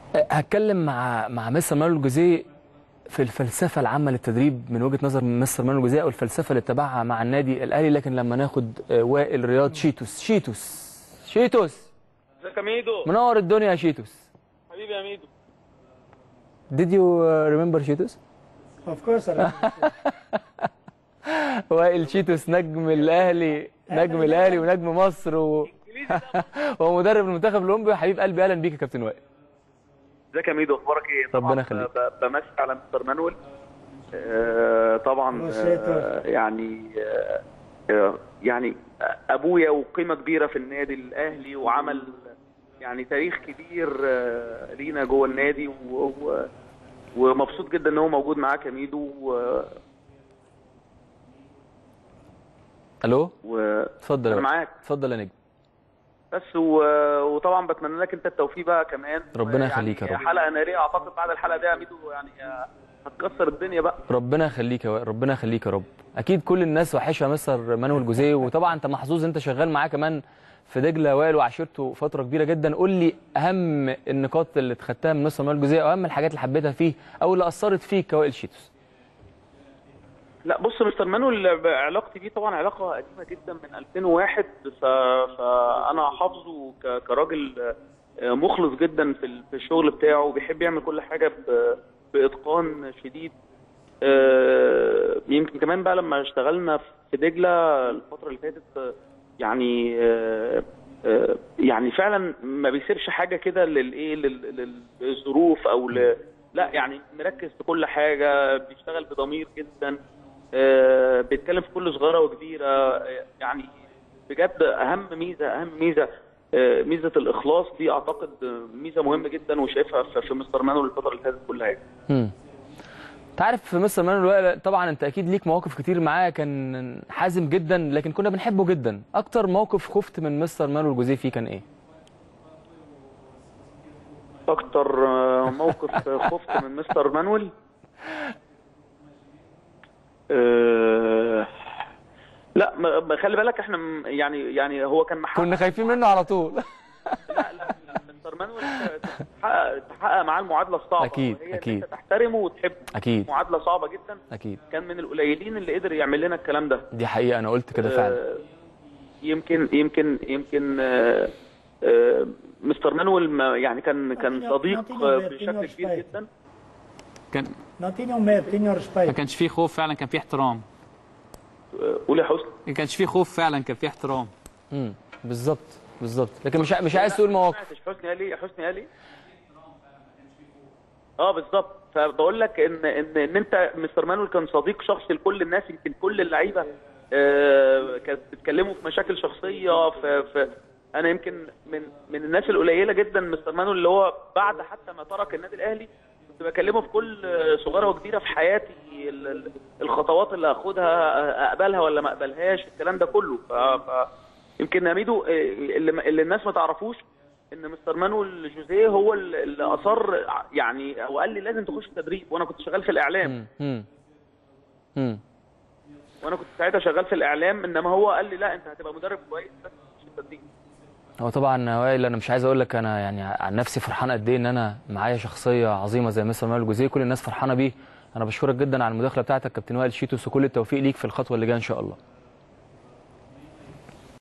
هتكلم مع مع مستر مانويل جوزيه في الفلسفه العامه للتدريب من وجهه نظر مستر مانويل جوزيه او الفلسفه اللي اتبعها مع النادي الاهلي لكن لما ناخد آه، وائل رياض شيتوس شيتوس شيتوس ازيك يا ميدو منور الدنيا يا شيتوس حبيبي يا ميدو Did you uh, remember شيتوس؟ Of course, I remember. وائل شيتوس نجم الاهلي نجم الاهلي ونجم مصر و... هو مدرب المنتخب الاولمبي حبيب قلبي اهلا بيك يا كابتن وائل ازيك يا ميدو اخبارك ايه؟ طبعاً ربنا يخليك. ب- ب- بمسك على مستر مانويل آه، طبعا وسيتر. آه، يعني آه، آه، يعني ابويا وقيمه كبيره في النادي الاهلي وعمل يعني تاريخ كبير آه، لينا جوه النادي و- و- ومبسوط جدا ان هو موجود معاك يا ميدو و- الو و اتفضل يا انا وائل. معاك اتفضل يا نجم بس و- وطبعا بتمنى لك انت التوفيق بقى كمان ربنا يعني يخليك يا رب. حلقه ناريه اعتقد بعد الحلقه دي يا ميدو يعني آه، هتكسر الدنيا بقى ربنا يخليك يا وائل ربنا يخليك يا رب اكيد كل الناس وحشها مستر مانويل جوزيه وطبعا انت محظوظ انت شغال معاه كمان في دجله وائل وعشرته فتره كبيره جدا قول لي اهم النقاط اللي اتخدتها من مستر مانويل جوزيه او اهم الحاجات اللي حبيتها فيه او اللي اثرت فيك كوائل شيتوس لا بص مستر مانويل علاقتي بيه طبعا علاقه قديمه جدا من 2001 ف... فانا حافظه ك... كراجل آه، مخلص جدا في ال- في الشغل بتاعه وبيحب يعمل كل حاجه ب... باتقان شديد آه، يمكن كمان بقى لما اشتغلنا في دجله الفتره اللي فاتت آه، يعني آه، آه، يعني فعلا ما بيسيبش حاجه كده للايه لل- لل- للظروف او ل... لا يعني مركز في كل حاجه بيشتغل بضمير جدا آه، بيتكلم في كل صغيره وكبيره آه، يعني بجد اهم ميزه اهم ميزه آه، ميزه الاخلاص دي اعتقد آه، ميزه مهمه جدا وشايفها في في مستر مانويل الفتره اللي فاتت كلها يعني. امم انت عارف في مستر مانويل وائل طبعا انت اكيد ليك مواقف كتير معاه كان حازم جدا لكن كنا بنحبه جدا اكتر موقف خفت من مستر مانويل جوزيه فيه كان ايه اكتر آه، موقف خفت من مستر مانويل آه، لا ما- ما خلي بالك احنا م- يعني يعني هو كان محقق كنا خايفين منه على طول لا لا لا، مستر مانويل تحقق تحقق معاه المعادله الصعبه أكيد، وهي إن أكيد. انت تحترمه وتحبه اكيد معادله صعبه جدا اكيد كان من القليلين اللي قدر يعمل لنا الكلام ده دي حقيقه انا قلت كده فعلا آه، يمكن يمكن يمكن آه، آه، مستر مانويل ما- يعني كان كان صديق آه، بشكل كبير جدا كان Não tinham medo, tinham ما respeito. كانش فيه خوف فعلا كان فيه احترام آه، قول يا حسني ما كانش فيه خوف فعلا كان فيه احترام امم بالظبط بالظبط لكن مش ع- مش عايز تقول ما مواقف سمعتش حسني قال ايه حسني قال ايه اه بالظبط فبقول لك ان ان ان انت مستر مانويل كان صديق شخصي لكل الناس يمكن كل اللعيبه آه، كانت بتتكلموا في مشاكل شخصيه في في انا يمكن من من الناس القليله جدا مستر مانويل اللي هو بعد حتى ما ترك النادي الاهلي كنت بكلمه في كل آه، صغيره وكبيره في حياتي ال- ال- الخطوات اللي هاخدها آه، اقبلها ولا ما اقبلهاش الكلام ده كله ف, ف يمكن يا ميدو آه، اللي, اللي الناس ما تعرفوش ان مستر مانويل جوزيه هو اللي اللي اصر يعني هو قال لي لازم تخش تدريب وانا كنت شغال في الاعلام امم امم وانا كنت ساعتها شغال في الاعلام انما هو قال لي لا انت هتبقى مدرب كويس بس تخش التدريب هو طبعا يا وائل انا مش عايز اقول لك انا يعني عن نفسي فرحان قد ايه ان انا معايا شخصيه عظيمه زي مستر مانويل جوزيه كل الناس فرحانه بيه انا بشكرك جدا على المداخله بتاعتك كابتن وائل شيتوس وكل التوفيق ليك في الخطوه اللي جايه ان شاء الله